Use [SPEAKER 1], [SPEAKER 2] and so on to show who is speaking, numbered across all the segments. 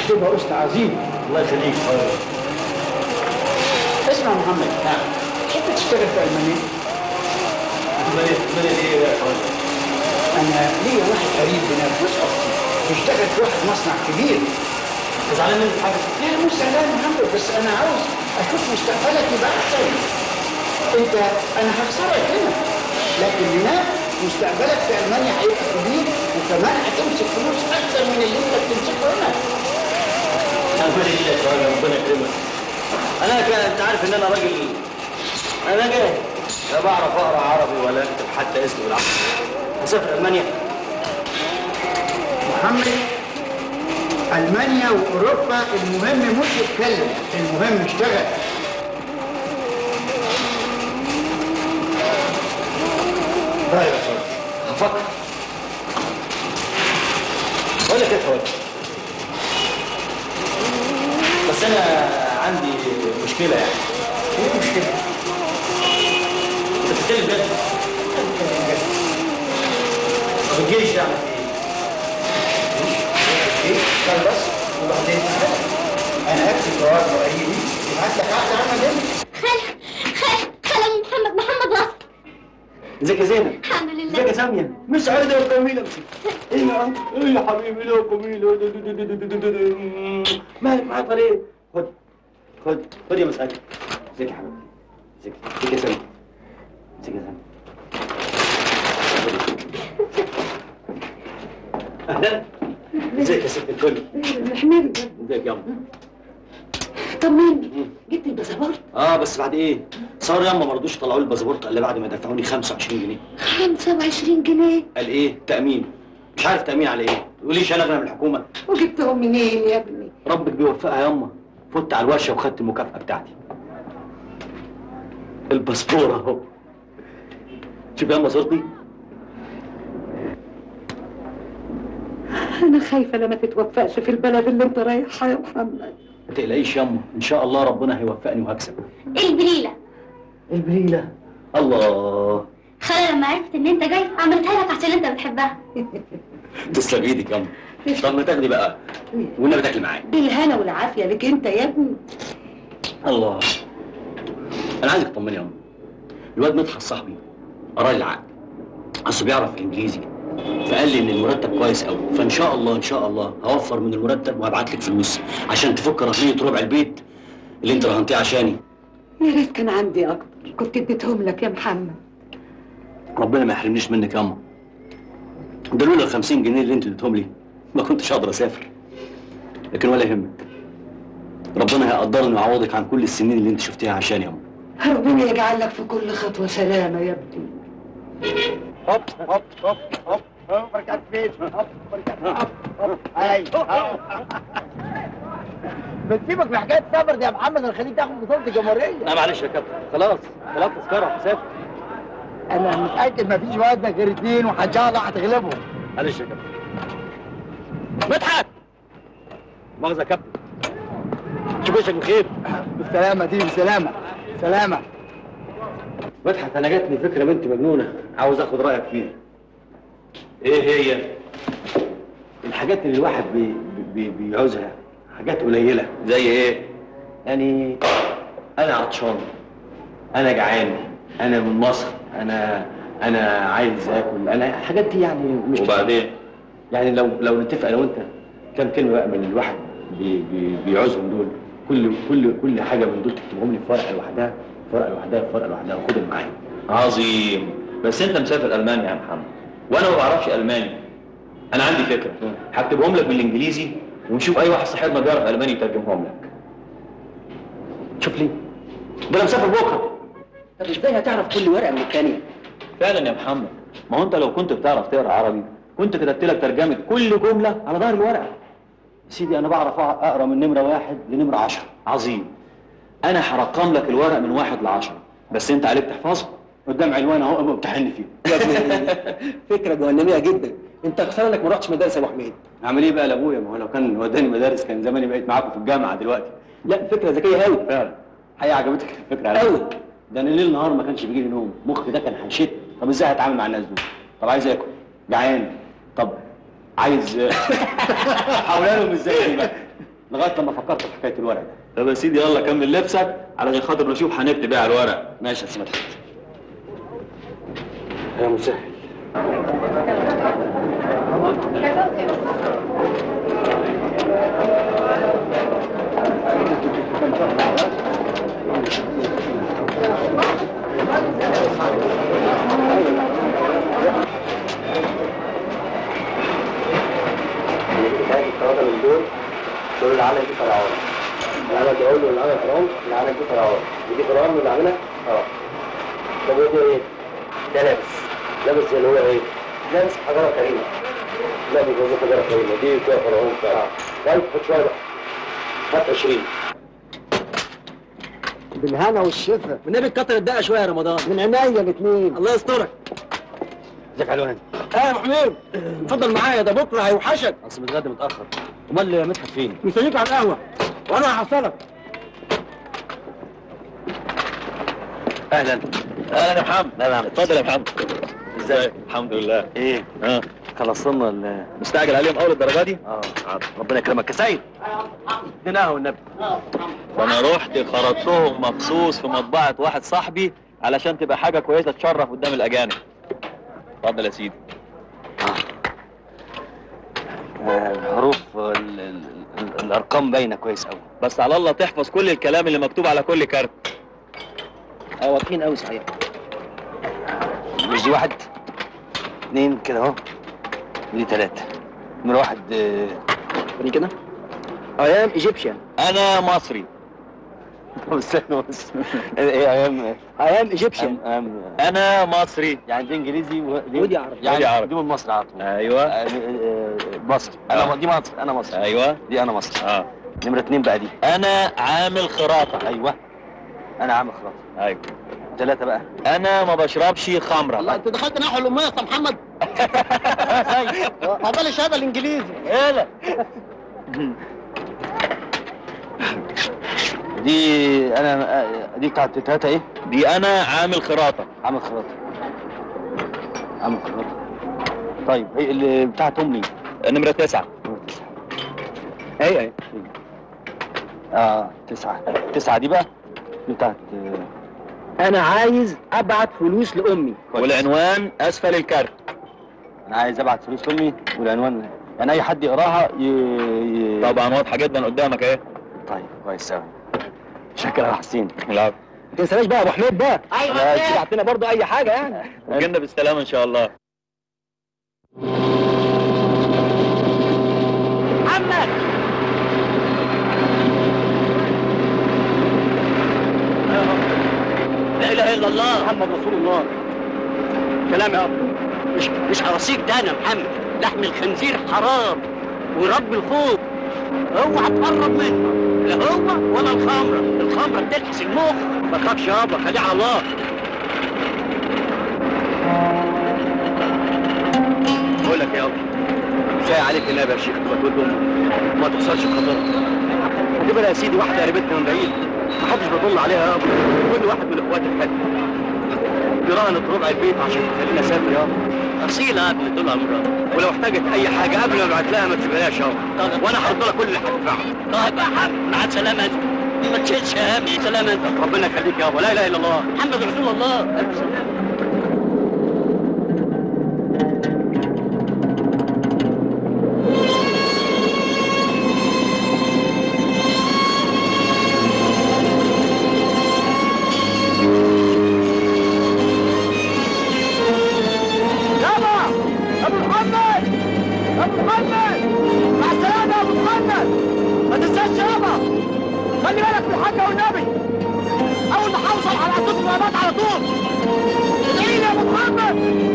[SPEAKER 1] تبقى أسطى عظيم
[SPEAKER 2] الله يخليك
[SPEAKER 1] اسمع يا محمد نعم تحب تشتغل في ألمانيا؟
[SPEAKER 2] ألمانيا دي يا اخوان
[SPEAKER 1] أنا ليا واحد قريب هناك جوز أختي بيشتغل في واحد مصنع كبير
[SPEAKER 2] زعلان مني في حاجه
[SPEAKER 1] لا مش زعلان يا محمد بس أنا عاوز أشوف مستقبلك يبقى أحسن أنت أنا هخسرك هنا لكن هناك مستقبلك في ألمانيا هيبقى كبير وكمان هتمسك فلوس أكتر من اللي أنت بتمسكه هنا
[SPEAKER 2] ألمانيا دي يا اخوان ربنا يكرمك انا كان انت عارف ان انا راجل انا جاهل لا بعرف اقرا عربي ولا اكتب حتى اسمي بالعربي هسافر المانيا
[SPEAKER 1] محمد ألمانيا وأوروبا المهم مش يتكلم المهم يشتغل
[SPEAKER 2] طيب يا اخوان هفكر بقول لك ايه يا اخوان بس انا عندي مشكله يعني
[SPEAKER 1] ايه المشكلة؟
[SPEAKER 2] انت بتتكلم جد طب الجيش يعني
[SPEAKER 1] ايه؟ اشتغل بس وبعدين تعالى. أنا هكتب جواب لقريبي يبعت لك عقد عمل هنا
[SPEAKER 3] خال خال خال محمد محمد واصل
[SPEAKER 2] ازيك يا زينب
[SPEAKER 3] الحمد
[SPEAKER 2] ازيك
[SPEAKER 3] لله
[SPEAKER 2] يا ساميه مش سعيده يا جميله ايه يا ايه يا حبيبي لا جميله مالك معاك ليه خد خد خد يا مساك ازيك يا حبيبي ازيك ازيك يا ساميه ازيك يا ساميه اهلا ازيك يا ست الكل
[SPEAKER 4] محمد
[SPEAKER 2] ازيك يا عم
[SPEAKER 4] طمني جبت الباسبورت
[SPEAKER 2] اه بس بعد ايه صار ياما ما رضوش يطلعوا لي الباسبورت الا بعد ما دفعوني 25 جنيه
[SPEAKER 4] 25 جنيه
[SPEAKER 2] قال ايه تامين مش عارف تامين على ايه تقوليش انا اغنى من الحكومه
[SPEAKER 4] وجبتهم منين يا ابني
[SPEAKER 2] ربك بيوفقها ياما فت على الورشه وخدت المكافاه بتاعتي الباسبور اهو شوف ياما صورتي
[SPEAKER 4] انا خايفه لما تتوفقش في البلد اللي انت رايحها يا محمد
[SPEAKER 2] ما تقلقيش ياما ان شاء الله ربنا هيوفقني وهكسب
[SPEAKER 3] البليله
[SPEAKER 2] البليله الله
[SPEAKER 3] خالة لما عرفت ان انت جاي عملتها لك عشان انت بتحبها
[SPEAKER 2] تسلم ايدك ياما طب ما تاخدي بقى والنبي تاكلي معايا
[SPEAKER 4] بالهنا والعافيه لك انت يا ابني
[SPEAKER 2] الله انا عايزك تطمني يا ام الواد مدحت صاحبي قرا لي العقد اصل بيعرف انجليزي فقال لي ان المرتب كويس قوي فان شاء الله ان شاء الله هوفر من المرتب وهبعت لك فلوس عشان تفك رهنيه ربع البيت اللي انت رهنتيه عشاني
[SPEAKER 4] يا ريت كان عندي اكتر كنت اديتهم لك يا محمد
[SPEAKER 2] ربنا ما يحرمنيش منك يا اما ده لولا ال 50 جنيه اللي انت اديتهم لي ما كنتش اقدر اسافر لكن ولا يهمك ربنا هيقدرني ويعوضك عن كل السنين اللي انت شفتيها عشاني يا اما
[SPEAKER 4] ربنا يجعل لك في كل خطوه سلامه يا ابني
[SPEAKER 1] هوب هوب هوب هوب هوب بركات فين هوب بركات هوب هوب اي بتسيبك من حكايه السفر دي يا محمد الخليج تاخد بطوله الجمهوريه
[SPEAKER 2] لا معلش يا كابتن خلاص خلاص تذكره هسافر
[SPEAKER 1] انا متاكد مفيش وزنك غير اتنين وان شاء الله هتغلبهم
[SPEAKER 2] معلش يا كابتن مدحت مؤاخذة يا كابتن شوف وشك بخير
[SPEAKER 1] بالسلامه دي بالسلامه سلامه
[SPEAKER 2] مدحت انا جاتني فكره بنت مجنونه عاوز اخد رايك فيها ايه هي الحاجات اللي الواحد بي بي بيعوزها حاجات قليله زي ايه يعني انا عطشان انا جعان انا من مصر انا انا عايز اكل انا الحاجات دي يعني مش وبعدين يعني لو لو نتفق انا وانت كام كلمه بقى من اللي الواحد بي بي بيعوزهم دول كل كل كل حاجه من دول تكتبهم لي في ورقه لوحدها في ورقه لوحدها في ورقه لوحدها وخدهم معايا
[SPEAKER 5] عظيم بس انت مسافر المانيا يا محمد وانا ما بعرفش الماني انا عندي فكره هكتبهم لك بالانجليزي ونشوف اي واحد صاحبنا بيعرف الماني يترجمهم لك
[SPEAKER 2] شوف لي ده انا مسافر بكره
[SPEAKER 4] طب ازاي هتعرف كل ورقه من الثانيه
[SPEAKER 5] فعلا يا محمد ما هو انت لو كنت بتعرف تقرا عربي كنت كتبت لك ترجمه كل جمله على ظهر الورقه
[SPEAKER 2] يا سيدي انا بعرف اقرا من نمره واحد لنمره عشرة
[SPEAKER 5] عظيم انا هرقم لك الورق من واحد لعشرة بس انت عليك تحفظه
[SPEAKER 2] قدام عنوان اهو امتحني فيه
[SPEAKER 6] يا ابني فكره جهنميه جدا انت خساره انك ما رحتش مدارس يا ابو حميد
[SPEAKER 2] اعمل ايه بقى لابويا ما هو لو كان وداني مدارس كان زماني بقيت معاكم في الجامعه دلوقتي
[SPEAKER 6] لا فكره ذكيه قوي
[SPEAKER 2] فعلا حقيقه عجبتك الفكره على
[SPEAKER 6] قوي
[SPEAKER 2] فكرة. ده انا ليل نهار ما كانش بيجي لي نوم مخي ده كان هيشت طب ازاي هتعامل مع الناس دول طب عايز اكل جعان طب عايز هقولها لهم ازاي دي بقى لغايه لما فكرت في حكايه الورق ده
[SPEAKER 5] طب يا سيدي يلا كمل لبسك علشان خاطر نشوف هنكتب ايه على الورق
[SPEAKER 2] ماشي يا سي مدحت يا مسهل
[SPEAKER 7] هذه الثلاثة من دول دول اللي عمل دي فرعون اللي عمل دول واللي عمل فرعون اللي عمل دي فرعون ودي فرعون اللي عملها اه طب وده ايه؟ ده لابس لابس اللي هو ايه؟ لابس حجرة كريمة لابس زي حجرة كريمة دي فيها فرعون فعلا طيب خد شوية بقى هات 20
[SPEAKER 1] بالهنا والشفا
[SPEAKER 6] والنبي تكتر الدقه شويه يا رمضان
[SPEAKER 1] من عينيا الاثنين
[SPEAKER 6] الله يسترك
[SPEAKER 2] ازيك يا علوان
[SPEAKER 6] اه يا ابو حميد اتفضل معايا ده بكره هيوحشك
[SPEAKER 2] اصل متغدى متاخر امال مدحت فين
[SPEAKER 6] مستنيك على القهوه وانا هحصلك
[SPEAKER 2] اهلا
[SPEAKER 5] اهلا يا محمد اهلا اتفضل يا محمد ازيك الحمد لله
[SPEAKER 2] ايه
[SPEAKER 5] اه
[SPEAKER 2] خلصنا ال
[SPEAKER 5] مستعجل عليهم اول الدرجه دي
[SPEAKER 2] اه ربنا يكرمك يا سيد اديناه والنبي
[SPEAKER 5] فانا رحت خرجتهم مخصوص في مطبعه واحد صاحبي علشان تبقى حاجه كويسه تشرف قدام الاجانب اتفضل يا سيدي
[SPEAKER 2] آه، الحروف ال- ال- ال- الارقام باينه كويس قوي
[SPEAKER 5] بس على الله تحفظ كل الكلام اللي مكتوب على كل كارت
[SPEAKER 2] اه واضحين قوي صحيح مش دي واحد اثنين كده اهو ودي ثلاثة نمرة واحد آه،
[SPEAKER 6] وريني كده ايام ايجيبشن
[SPEAKER 5] انا مصري
[SPEAKER 2] طب استنى بس ايه ايام
[SPEAKER 6] ايام ايجيبشن
[SPEAKER 2] أيام- ايام
[SPEAKER 5] انا مصري
[SPEAKER 2] يعني دي انجليزي ودي
[SPEAKER 6] ودي عربي.
[SPEAKER 2] يعني
[SPEAKER 5] ودي عربي.
[SPEAKER 2] دي من مصر على طول
[SPEAKER 5] ايوه
[SPEAKER 2] آه، آه، مصر انا
[SPEAKER 5] آه.
[SPEAKER 2] دي مصر انا مصر
[SPEAKER 5] ايوه
[SPEAKER 2] دي انا مصر
[SPEAKER 5] اه
[SPEAKER 2] نمرة اتنين بقى دي
[SPEAKER 5] انا عامل خراطه
[SPEAKER 2] ايوه انا عامل خلاص
[SPEAKER 5] ايوه
[SPEAKER 2] ثلاثة بقى
[SPEAKER 5] انا ما بشربش خمره
[SPEAKER 6] الله انت دخلت نحو الاميه يا أستاذ محمد عقبال الشهاده الانجليزي
[SPEAKER 5] ايه
[SPEAKER 2] دي انا آه، دي بتاعت ثلاثة ايه
[SPEAKER 5] دي انا عامل خراطه
[SPEAKER 2] عامل خلاط عامل خلاط طيب هي اللي بتاعت امي
[SPEAKER 5] نمره تسعة
[SPEAKER 2] نمرة تسعة
[SPEAKER 6] اي اي
[SPEAKER 2] اه تسعة تسعة دي بقى دي بتاعت آه،
[SPEAKER 6] انا عايز ابعت فلوس لامي
[SPEAKER 2] كويس.
[SPEAKER 5] والعنوان اسفل الكارت
[SPEAKER 2] انا عايز ابعت فلوس لامي والعنوان يعني اي حد يقراها ي... ي...
[SPEAKER 5] طبعا واضحه جدا قدامك اهي
[SPEAKER 2] طيب كويس قوي شكرا يا حسين
[SPEAKER 5] العفو
[SPEAKER 6] ما تنساش بقى يا ابو حميد ده
[SPEAKER 1] ايوه
[SPEAKER 6] تبعت لنا برضه اي حاجه يعني
[SPEAKER 5] وجينا بالسلامه ان شاء الله
[SPEAKER 6] محمد لا اله الا الله محمد رسول الله كلام يا ابو مش مش هرصيك ده انا محمد لحم الخنزير حرام ورب الخوف اوعى تقرب منه لا هو ولا الخمره الخمره بتلحس المخ ما تخافش يابا خليه على الله بقول لك يا ابو كفايه عليك النبي يا شيخ تبقى تقول لامك ما تخسرش بخاطرها ودي بقى يا سيدي واحده قريبتنا من بعيد ما حدش بيطل عليها يابا كل واحد من اخواتي الحد دي رهنت ربع البيت عشان تخلينا اسافر يابا اصيله قبل تدل على المراد ولو احتاجت اي حاجه قبل ما ابعت لها ما تسيبهاش يابا وانا هرد لها كل اللي هتدفعه طيب يا حاج مع السلامه انت ما تشيلش هم سلامه انت ربنا يخليك يابا لا اله الا الله محمد رسول الله الف سلامه يابا ابو محمد ابو محمد مع السلامه يا ابو محمد ما تنساش يابا خلي بالك من الحاجه والنبي اول ما هوصل على عدوك الغابات على طول ادعي لي يا ابو محمد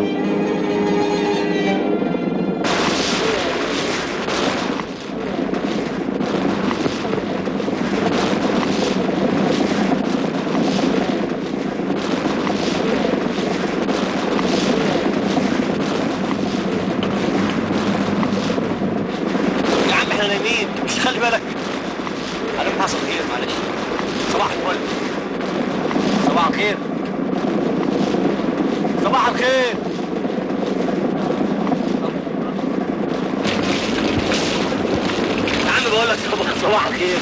[SPEAKER 6] يا عم احنا نايمين مش خلي بالك انا حصل خير معلش صباح الفل صباح الخير صباح الخير يا عم بقول لك صباح صباح الخير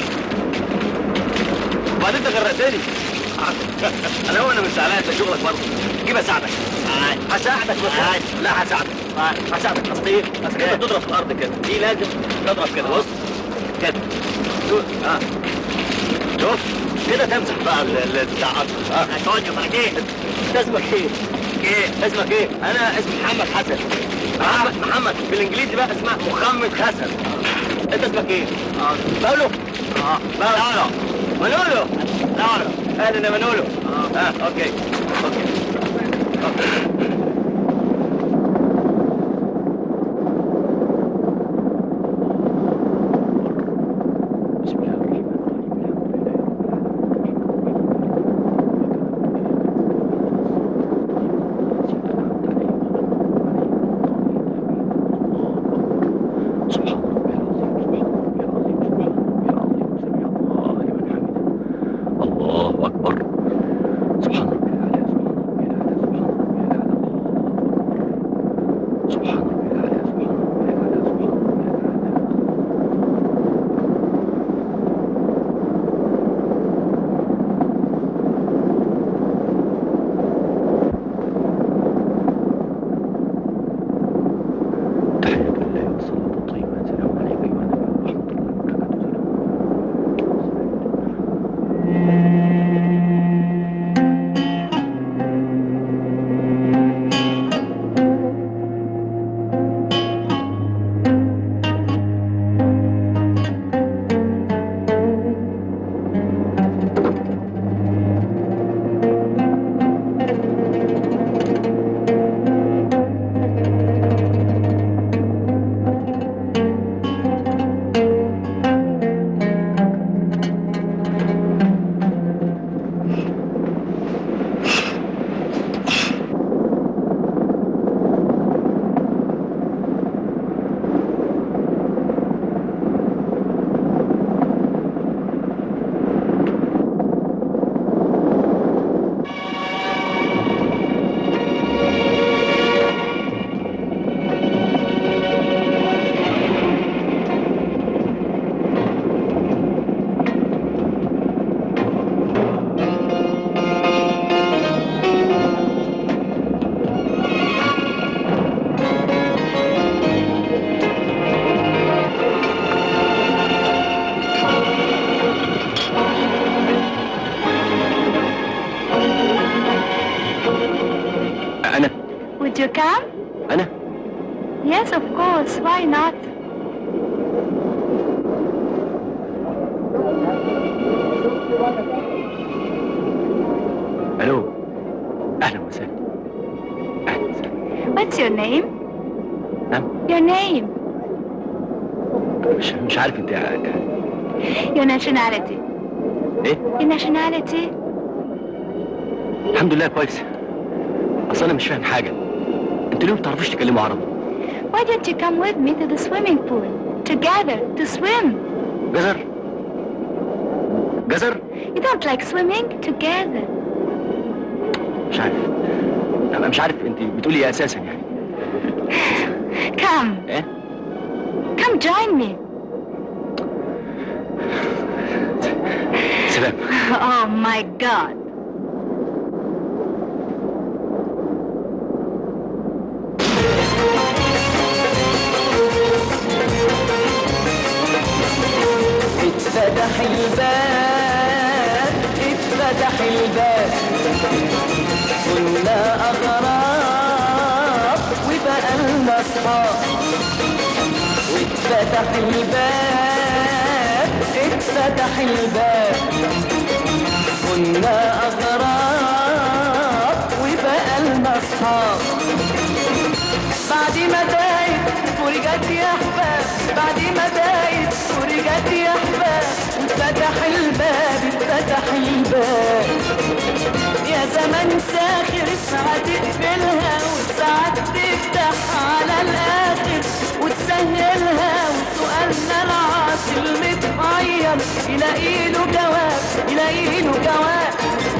[SPEAKER 6] وبعدين انت غرقتني انا هو انا مش زعلان انت شغلك برضه جيب اساعدك هساعدك بس لا هساعدك هساعدك اصل ايه؟ اصل كده تضرب في الارض كده دي لازم تضرب كده بص كده شوف اه شوف كده تمسح بقى ال- ال- بتاع اكتر اه اقعد يا ايه انت اسمك ايه؟ ايه اسمك ايه؟ انا اسمي محمد حسن محمد محمد بالانجليزي بقى اسمها محمد حسن انت اسمك ايه؟ اه مولو اه مولو منولو منولو اهلا يا منولو اه اه اوكي اوكي اوكي بسم الله الرحمن الرحيم سبحان ربي العظيم سبحان ربي العظيم سبحان ربي العظيم سمع الله لمن حمده الله اكبر سبحان ربي الاعلى سبحان ربي الاعلى سبحان ربي الاعلى الله اكبر سبحان ربي الاعلى سبحان ربي الاعلى سبحان ربي الاعلى تحية الله والصلاة الطيبة السلام عليك أيها النبي ورحمة الله وبركاته أنا
[SPEAKER 3] Would you come?
[SPEAKER 6] أنا
[SPEAKER 3] Yes, of course. Why not?
[SPEAKER 6] ألو أهلا وسهلا أهلا وسهلا
[SPEAKER 3] What's your name?
[SPEAKER 6] نعم
[SPEAKER 3] Your name.
[SPEAKER 6] مش مش عارف أنت
[SPEAKER 3] Your nationality.
[SPEAKER 6] إيه
[SPEAKER 3] Your nationality?
[SPEAKER 6] الحمد لله كويس أصل أنا مش فاهم حاجة أنتوا ليه ما بتعرفوش تكلموا عربي
[SPEAKER 3] Why don't you come with me to the swimming pool? Together, to swim.
[SPEAKER 6] جزر جزر
[SPEAKER 3] You don't like swimming? Together.
[SPEAKER 6] مش عارف أنا مش عارف أنت بتقولي إيه أساسا يعني
[SPEAKER 3] Come.
[SPEAKER 6] إيه
[SPEAKER 3] Come join me.
[SPEAKER 6] سلام
[SPEAKER 3] Oh my God.
[SPEAKER 8] اتفتح الباب اتفتح الباب كنا أغراب وبقى لنا أصحاب واتفتح الباب اتفتح الباب كنا أغراب وبقى لنا أصحاب بعد ما دايت فرجت يا احباب بعد ما دايت فرجت يا احباب اتفتح الباب اتفتح الباب يا زمان ساخر ساعات تقفلها وساعات تفتح على الاخر وتسهلها وسؤالنا العاطل متغير يلاقي له جواب يلاقي له جواب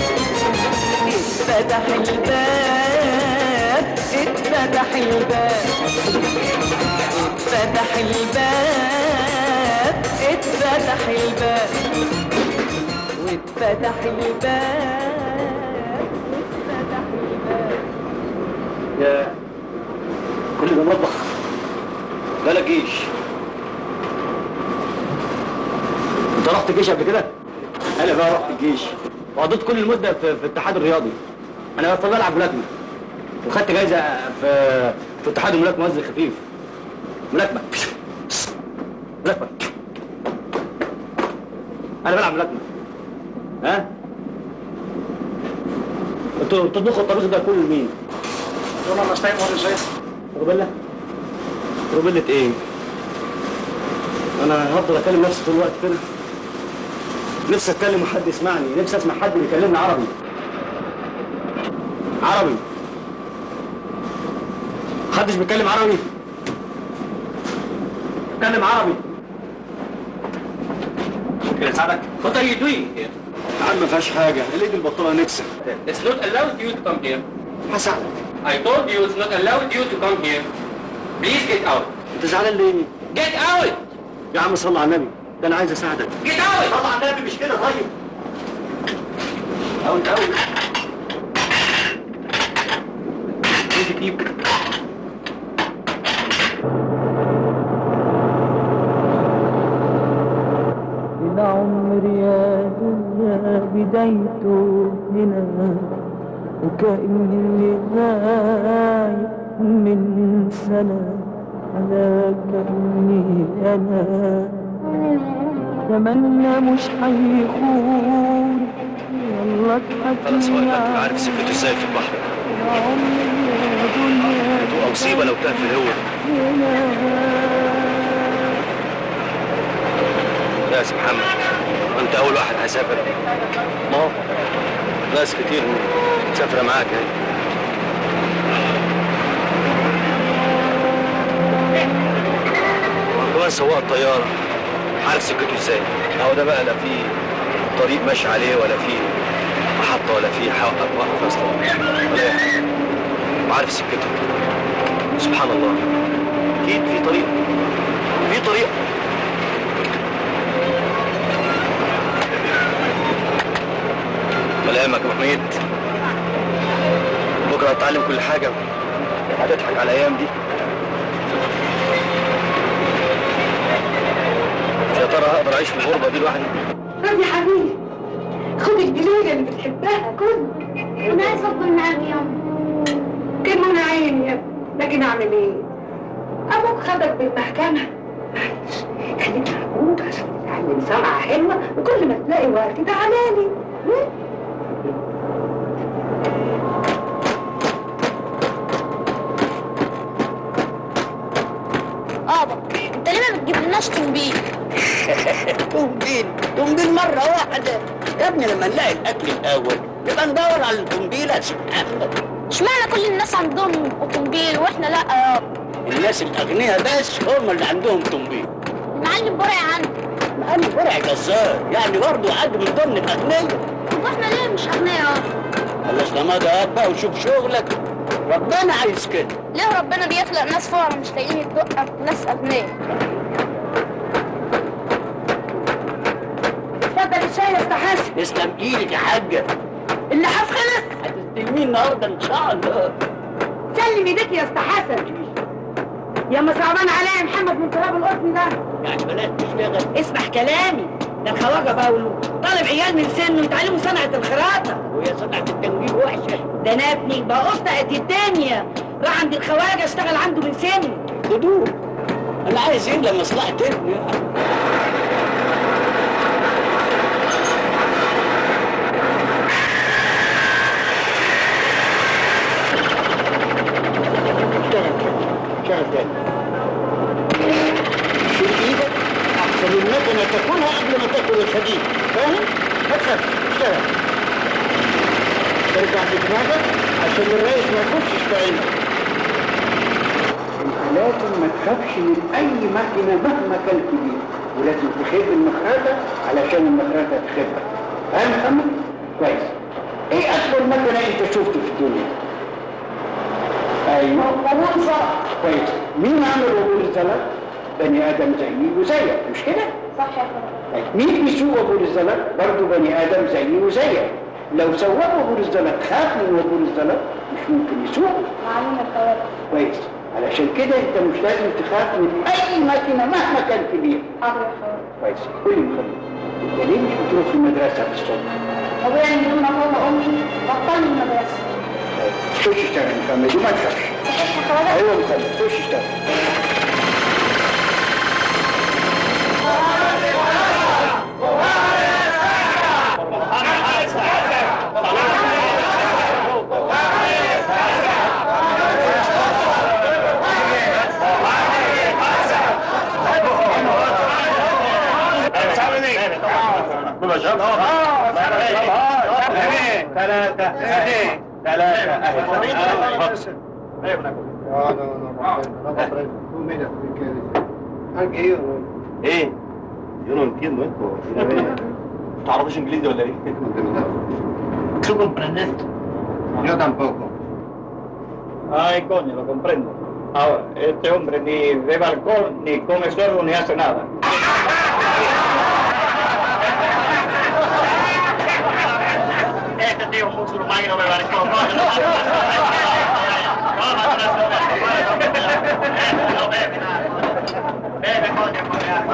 [SPEAKER 8] اتفتح الباب اتفتح الباب اتفتح الباب واتفتح الباب واتفتح الباب واتفتح الباب
[SPEAKER 6] يا كل ده مطبخ ده لا جيش انت رحت جيش قبل كده؟ انا بقى رحت الجيش وقضيت كل المده في, في الاتحاد الرياضي انا بفضل العب ملاكمه وخدت جايزه في في اتحاد الملاكمه وزن خفيف ملاكمه ملاكمه انا بلعب ملاكمه ها انتوا بتطبخوا الطبيخ ده كله لمين؟
[SPEAKER 1] Una más tiempo, no sé.
[SPEAKER 6] روبيلا روبيلا ايه انا هفضل اكلم نفسي طول الوقت كده نفسي اتكلم وحد يسمعني نفسي اسمع حد بيكلمني عربي عربي محدش بيتكلم عربي اتكلم عربي ممكن اساعدك
[SPEAKER 5] What are you doing here?
[SPEAKER 6] يا عم ما فيهاش حاجه الايد البطاله نكسه
[SPEAKER 5] It's not allowed you to come here.
[SPEAKER 6] هساعدك
[SPEAKER 5] I told you it's not allowed you to come here. Please get out.
[SPEAKER 6] انت زعلان ليه
[SPEAKER 5] Get out!
[SPEAKER 6] يا عم صل على النبي ده انا عايز اساعدك
[SPEAKER 5] Get out!
[SPEAKER 6] صل على النبي مش كده طيب او انت اول
[SPEAKER 5] Easy keep.
[SPEAKER 8] العمر يا دنيا بدايته هنا وكأني غايب من سنة على كأني أنا تمنى مش هيخون يلا اضحك
[SPEAKER 6] خلاص هو
[SPEAKER 8] يا
[SPEAKER 6] انت عارف سكته ازاي في البحر
[SPEAKER 8] عمر يا دنيا
[SPEAKER 6] تبقى مصيبه لو تاه في الهوا يا سي محمد انت اول واحد هيسافر ما هو ناس كتير مسافره معاك اهي كمان سواق الطياره عارف سكته ازاي اهو ده بقى لا في طريق ماشي عليه ولا في محطه ولا في حق وقف اصلا ولا أي حاجة. وعارف سكته سبحان الله اكيد في طريق في طريق ملامك يا ابو حميد بكره هتتعلم كل حاجه هتضحك على الايام دي يا ترى هقدر اعيش في الغربه دي لوحدي
[SPEAKER 4] طب يا حبيبي خد الجليله اللي بتحبها كل
[SPEAKER 3] أنا عايز أفضل معاك يا أم
[SPEAKER 4] كلمة انا عيني يا ابني لكن اعمل ايه؟ ابوك خدك بالمحكمة معلش خليك مع ابوك عشان تتعلم صنعة حلوة وكل ما تلاقي وقت تعالى لي
[SPEAKER 3] بابا أنت ليه ما بتجيبلناش تنبيه؟
[SPEAKER 9] تنبيل تنبيل مرة واحدة يا ابني لما نلاقي الأكل الأول نبقى ندور على التنبيل يا سي محمد
[SPEAKER 3] اشمعنى كل الناس عندهم اوتومبيل واحنا لا يابا
[SPEAKER 9] الناس الأغنياء بس هم اللي عندهم تنبيل
[SPEAKER 3] المعلم برع عنده
[SPEAKER 9] أنا فرع جزار يعني برضه حد من ضمن الأغنياء
[SPEAKER 3] طب واحنا ليه مش اغنياء يابا؟
[SPEAKER 9] خلاص لما ده بقى وشوف شغلك ربنا عايز كده
[SPEAKER 3] ليه ربنا بيخلق ناس فقراء مش لاقيين يدقوا ناس اغنياء؟
[SPEAKER 4] اتفضل الشاي يا استاذ حسن
[SPEAKER 9] تسلم ايدك يا حاجة
[SPEAKER 4] اللحاف خلص
[SPEAKER 9] هتستلميه النهارده إن شاء الله
[SPEAKER 4] سلم ايديك يا استاذ حسن يا ما صعبان عليا يا محمد من تراب القطن ده
[SPEAKER 9] يعني بلاش تشتغل
[SPEAKER 4] اسمع كلامي ده الخواجه بقى طالب عيال من سنه يتعلموا صنعه الخراطه
[SPEAKER 9] وهي صنعة التنوير وحشة
[SPEAKER 4] ده انا ابني بقى قد الدنيا راح عند الخواجه اشتغل عنده من سنه
[SPEAKER 9] خدوه أنا عايز إيه لمصلحة ابني يعني
[SPEAKER 1] اشتغل كده اشتغل تاني شيل ايدك احسن المكنه تاكلها قبل ما تاكل الخديد فاهم؟ ما تخافش اشتغل ترجع بدماغك عشان الرئيس ما يخشش في عينك انت لازم ما تخافش من اي مكنه مهما كان كبير ولازم تخيب المخرجه علشان المخرجه تخبك فاهم يا محمد؟ كويس ايه اكبر مكنه انت شفته في الدنيا؟ ايوه قانون صح كويس مين عمل قانون الزلط؟ بني ادم زيي وزيك مش كده؟
[SPEAKER 10] صح يا خالد
[SPEAKER 1] طيب مين بيسوق وبور الزلط؟ برضه بني ادم زيي وزيك لو سواق وبور الزلط خاف من وبور الزلط مش ممكن يسوق
[SPEAKER 10] معلومة يا خالد
[SPEAKER 1] كويس علشان كده انت مش لازم تخاف من اي ماكينه مهما كان كبير
[SPEAKER 10] حاضر يا خالد
[SPEAKER 1] كويس قول لي مخلي انت ليه مش بتروح في المدرسه في الصبح؟
[SPEAKER 10] ابويا من يوم ما بابا وامي بطلوا المدرسة
[SPEAKER 1] خش اشتغل مكمل دي ما تخافش
[SPEAKER 10] صحيح يا خالد
[SPEAKER 1] ايوه مخلي خش اشتغل
[SPEAKER 2] ثلاثة ثلاثة ايه؟ Yo no entiendo esto. ¿No تعرفش انجليزي ولا ايه؟
[SPEAKER 9] ¿Tú comprendes? Yo tampoco.
[SPEAKER 11] Ay, coño, lo comprendo. Ahora, este hombre ni bebe alcohol, ni come sorbo, ni hace nada.
[SPEAKER 9] Este tío es musulmán y no me va a decir cómo. No bebe nada. Bebe, coño,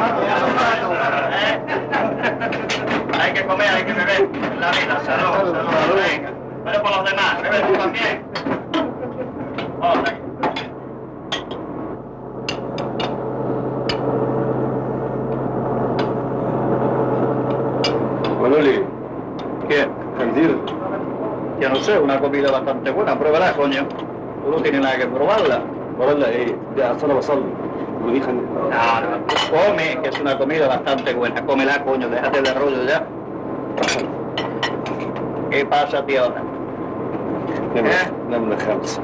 [SPEAKER 9] coño. Hay que comer, hay que beber. En la vida, salud, salud. Venga. Pero por los demás, bebe tú también. Hola.
[SPEAKER 2] Manoli,
[SPEAKER 11] ¿Qué?
[SPEAKER 2] خنزير
[SPEAKER 11] Yo no sé, una comida bastante buena. Pruébala, coño. Tú no tienes nada que probarla.
[SPEAKER 2] ولا ايه؟ ده اصل انا بصلي ودي خن...
[SPEAKER 11] No, no, tú come, que es una comida bastante buena. Cómela, coño, déjate de rollo ya. ¿Qué pasa, tío?
[SPEAKER 2] نمرة نمرة خمسة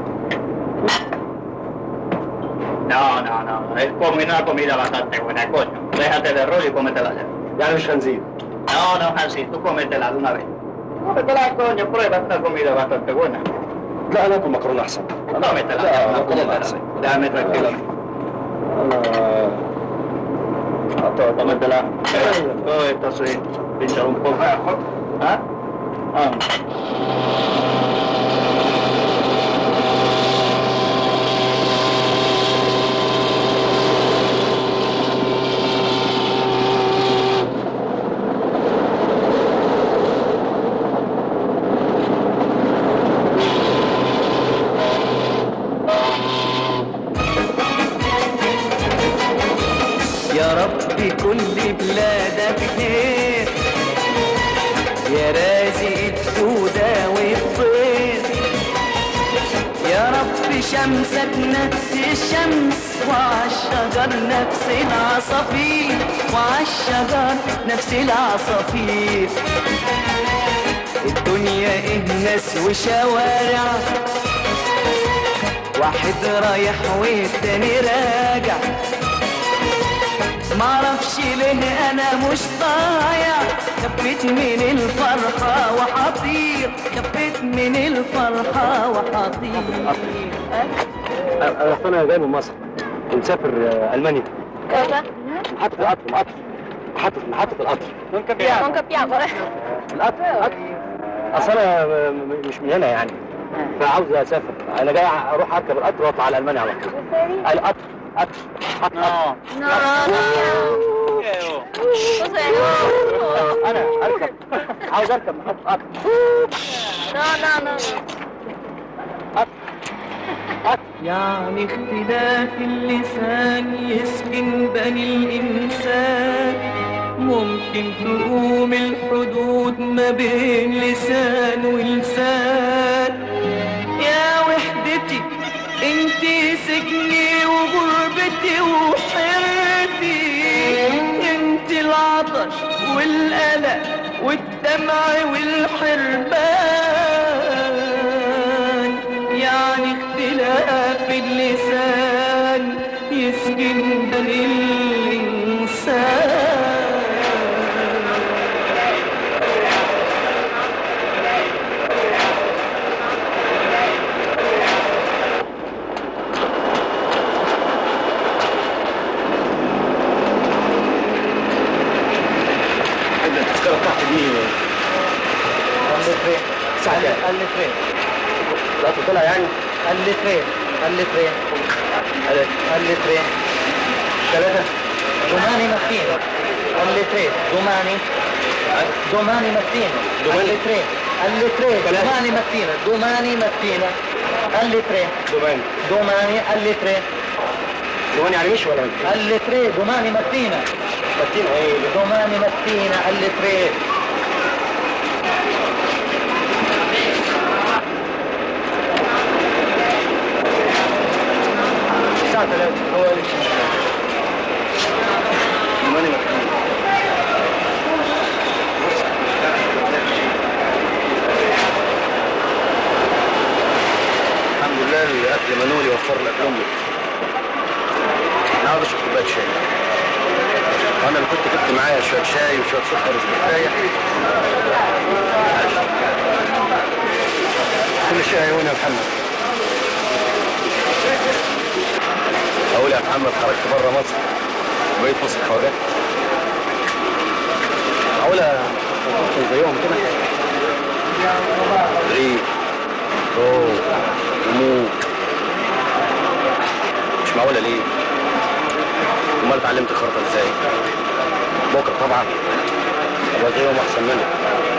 [SPEAKER 11] No, no, no. Es como una comida bastante buena, coño. Déjate de rollo y cómetela ya.
[SPEAKER 2] يعني مش خنزير
[SPEAKER 11] No, no, así. Tú cómetela de una vez. Cómetela, coño. Prueba, es una comida bastante buena.
[SPEAKER 2] لا انا اكل مكرونة احسن
[SPEAKER 11] Cómetela.
[SPEAKER 2] لا
[SPEAKER 11] ya,
[SPEAKER 2] انا اكل
[SPEAKER 11] cómetela.
[SPEAKER 2] احسن
[SPEAKER 11] Déjame tranquilo.
[SPEAKER 2] انا
[SPEAKER 11] Cómetela. Todo esto sí. Pinchar un poco. ¿Ah? Ah.
[SPEAKER 8] يا رب كل بلادك خير يا رازق الدودة والطير يا رب شمسك نفس الشمس وعالشجر نفس العصافير وعالشجر نفس العصافير الدنيا ايه ناس وشوارع واحد رايح والتاني راجع معرفش ليه انا مش ضايع خفيت من الفرحة وحطير خفيت من الفرحة وحطير
[SPEAKER 2] انا انا جاي من مصر ونسافر آه، المانيا
[SPEAKER 3] Cosa?
[SPEAKER 2] محطة القطر محطة محطة محطة القطر
[SPEAKER 3] Non capiamo.
[SPEAKER 2] القطر القطر اصل انا م- م- مش من هنا يعني فعاوز اسافر انا جاي اروح اركب القطر واطلع على المانيا على طول القطر قطر قطر
[SPEAKER 11] No.
[SPEAKER 3] No, no. Cos'è? No.
[SPEAKER 2] انا اركب عاوز اركب محطة قطر
[SPEAKER 3] No, no, no.
[SPEAKER 8] يعني اختلاف اللسان يسكن بني الإنسان ممكن تقوم الحدود ما بين لسان ولسان يا وحدتي انتي سجني وغربتي وحيرتي انتي العطش والقلق والدمع والحرمان يعني اختلاف اللسان يسجن بني الإنسان
[SPEAKER 7] طلع يعني
[SPEAKER 12] alle tre, alle tre, alle tre.
[SPEAKER 7] ثلاثة
[SPEAKER 12] Domani mattina, alle tre, domani, domani mattina, alle tre, alle tre, domani mattina, domani mattina, alle tre,
[SPEAKER 7] دوبان
[SPEAKER 12] domani alle tre,
[SPEAKER 7] دوبان يعني مش ولا
[SPEAKER 12] alle tre, domani mattina,
[SPEAKER 7] متين ايه
[SPEAKER 12] domani mattina, alle tre.
[SPEAKER 7] الساعة ثلاثة هو دوبان متين الحمد لله الاكل منولي وفر لك امي انا عاوز اشرب كوبايه شاي وانا اللي كنت جبت معايا شويه شاي وشويه سكر وزبدايه كل شيء هيهون يا محمد اقول يا محمد خرجت بره مصر وبقيت فصل خواجات اقول كنت زيهم كده ريق روح وموت مش معقوله ليه امال اتعلمت الخرطه ازاي بكره طبعا ابقى زيهم احسن منهم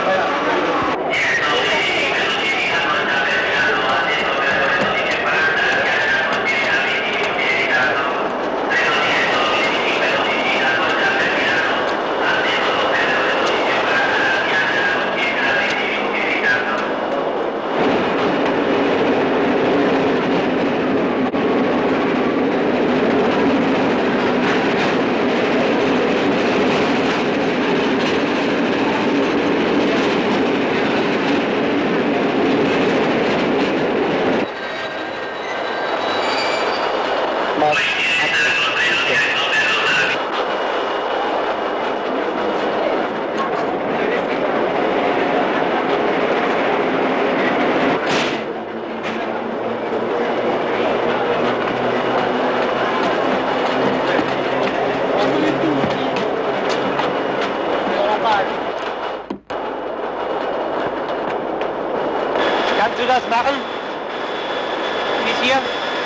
[SPEAKER 12] Kannst du das machen? Bis hier?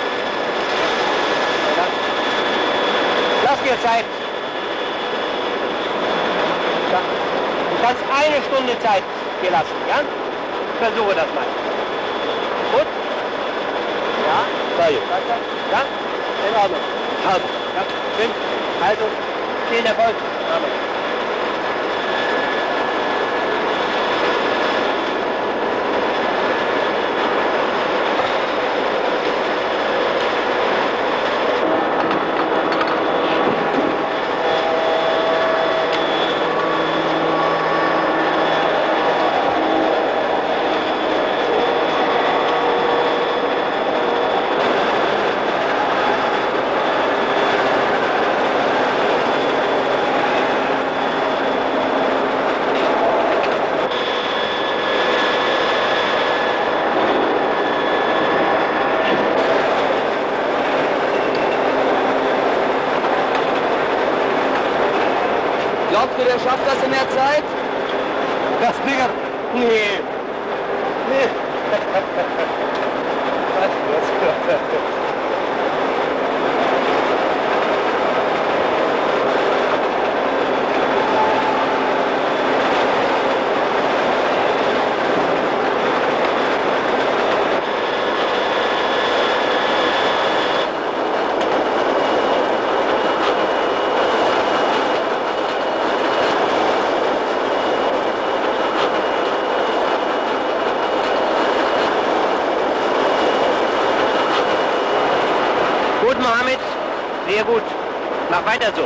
[SPEAKER 12] Ja. Lass dir Zeit. Ja. Du kannst eine Stunde Zeit dir lassen, ja? Versuche das mal. Gut? Ja?
[SPEAKER 7] طيب
[SPEAKER 12] Weiter? Ja? In Ordnung.
[SPEAKER 7] حاضر
[SPEAKER 12] Ja, stimmt. Also, viel Erfolg. Amen.
[SPEAKER 8] Glaubst du, der schafft das in der Zeit?
[SPEAKER 12] Das Dinger? Nee. Nee. Gut, Mohammed. Sehr gut. Mach weiter so.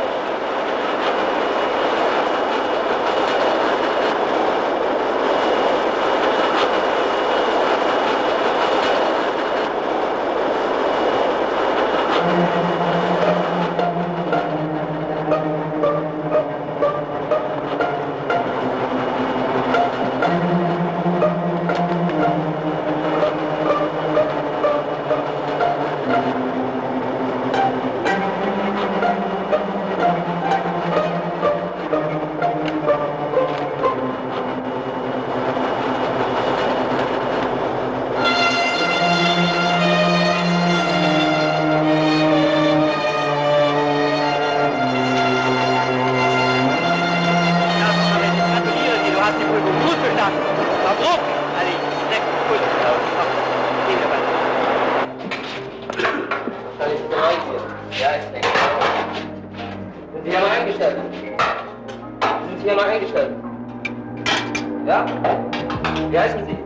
[SPEAKER 8] Ja? Wie heißen Sie?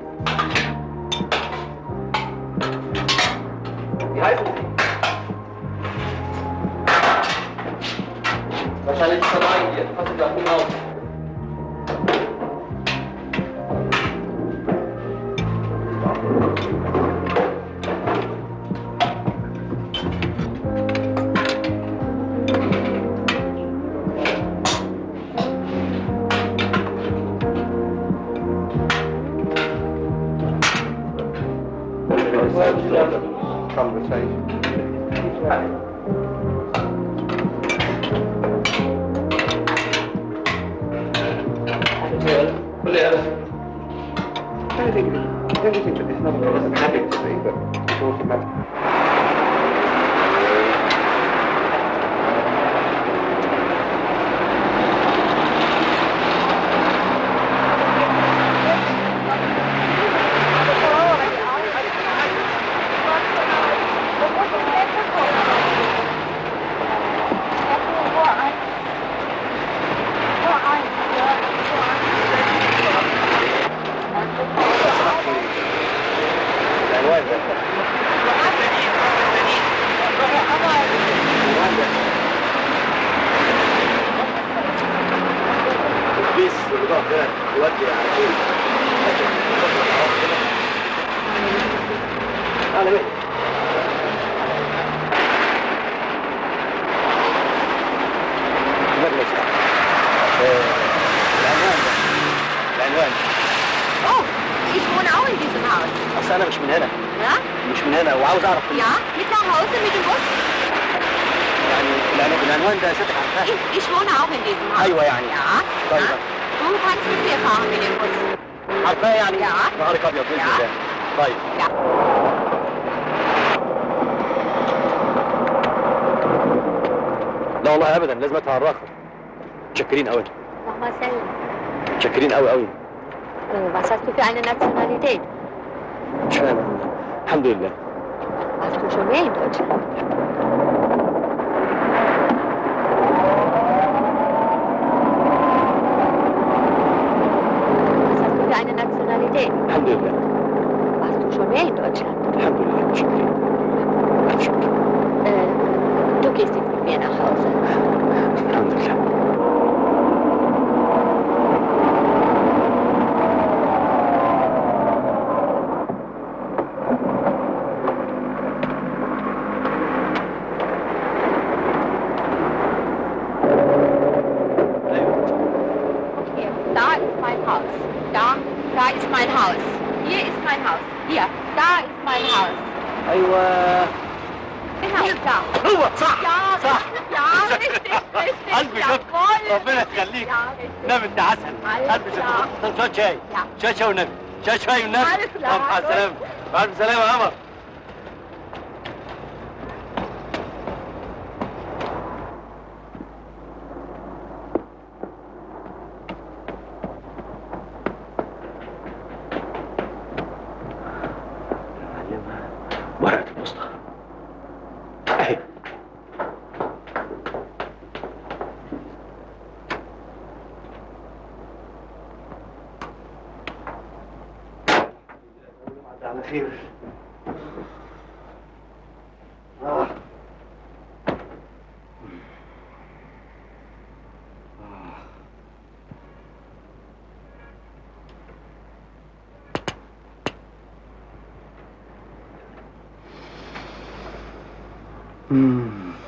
[SPEAKER 8] Wie heißen Sie? Wahrscheinlich ist er neu hier. Passen Sie auf ihn auf.
[SPEAKER 6] الاتوبيس اللي ضاع ده يودي على طول على مين؟ المجلس آه، العنوان ده العنوان
[SPEAKER 13] Oh, ich wohne auch in diesem Haus.
[SPEAKER 6] اصل انا مش من هنا
[SPEAKER 13] Ja?
[SPEAKER 6] مش من هنا وعاوز اعرف
[SPEAKER 13] Ja, mit nach Hause mit dem Bus?
[SPEAKER 6] يعني العنوان- العنوان ده سيادتك عارفاه
[SPEAKER 13] Ich, ich wohne auch in diesem Haus.
[SPEAKER 6] ايوه يعني
[SPEAKER 13] Ja?
[SPEAKER 6] طيب
[SPEAKER 13] Du kannst mit mir fahren mit dem Bus.
[SPEAKER 6] عارفاه يعني
[SPEAKER 13] يا.
[SPEAKER 6] نهارك ابيض باذن
[SPEAKER 13] يا.
[SPEAKER 6] الله طيب
[SPEAKER 13] Ja.
[SPEAKER 6] لا والله ابدا لازم ادفع الرقم متشكرين قوي
[SPEAKER 3] Nochmal selber.
[SPEAKER 6] متشكرين قوي قوي
[SPEAKER 3] Äh, Was hast du für eine Nationalität?
[SPEAKER 6] مش فاهم الحمد لله
[SPEAKER 3] Warst du schon mehr in Deutschland? Was hast du für eine Nationalität?
[SPEAKER 6] الحمد لله
[SPEAKER 3] Warst du schon mehr in Deutschland?
[SPEAKER 6] الحمد لله متشكرين ألف شكر
[SPEAKER 3] Äh, du gehst jetzt mit mir nach Hause.
[SPEAKER 6] الحمد لله
[SPEAKER 3] Hier, da ist mein Haus. Da, da ist mein Haus. Hier ist mein Haus. Hier, da ist mein Haus.
[SPEAKER 6] ايوه
[SPEAKER 3] Genau, da.
[SPEAKER 6] هو صح
[SPEAKER 3] Ja,
[SPEAKER 6] صح
[SPEAKER 3] ja, richtig, richtig.
[SPEAKER 6] ألف شكر
[SPEAKER 3] Jawohl.
[SPEAKER 6] ربنا يخليك
[SPEAKER 3] Ja, richtig.
[SPEAKER 6] نام انت عسل
[SPEAKER 3] Alles
[SPEAKER 6] ألف شكر
[SPEAKER 3] klar.
[SPEAKER 6] طب شوية شاي
[SPEAKER 3] Ja.
[SPEAKER 6] شوية شاي والنبي شوية شاي والنبي
[SPEAKER 3] Alles klar,
[SPEAKER 6] طب مع
[SPEAKER 3] gut.
[SPEAKER 6] السلامة مع ألف سلامة يا قمر معلمها ورقة البوسطة أهي على خير آه. مم.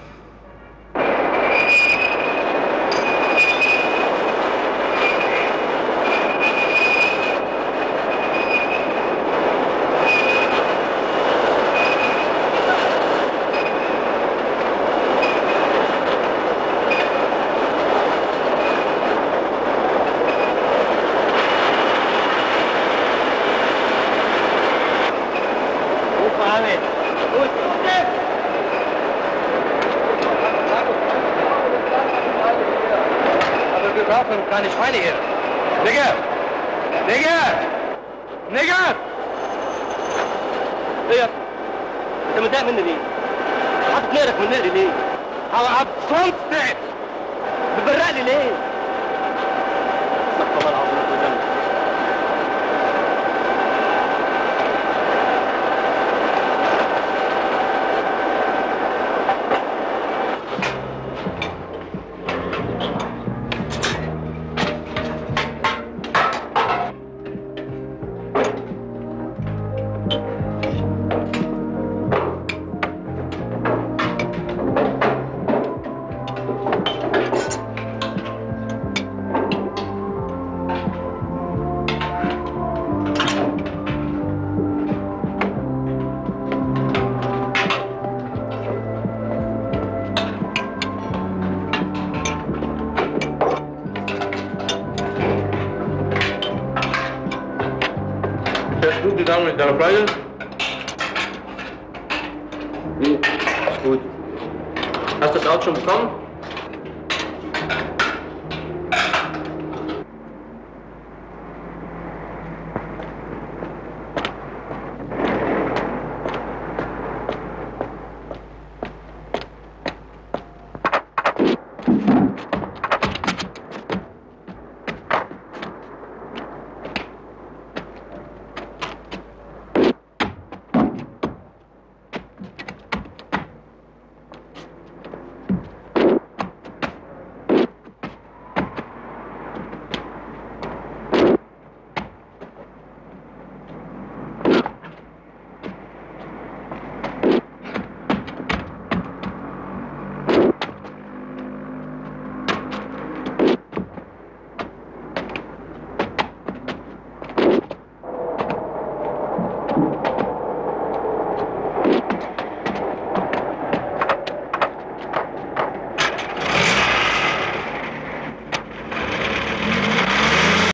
[SPEAKER 6] Ruf mal an. Gut, okay. Aber wir brauchen keine Schweine hier. Digga! Digga! Digga! ايه يا انت متضايق مني ليه؟ حاطط نقرك من نقري ليه؟ على صوت تعب بتبرق لي ليه؟ استغفر الله العظيم وذنب
[SPEAKER 14] mit deiner Freundin?
[SPEAKER 2] Hm, ist gut.
[SPEAKER 14] Hast du das Auto schon bekommen?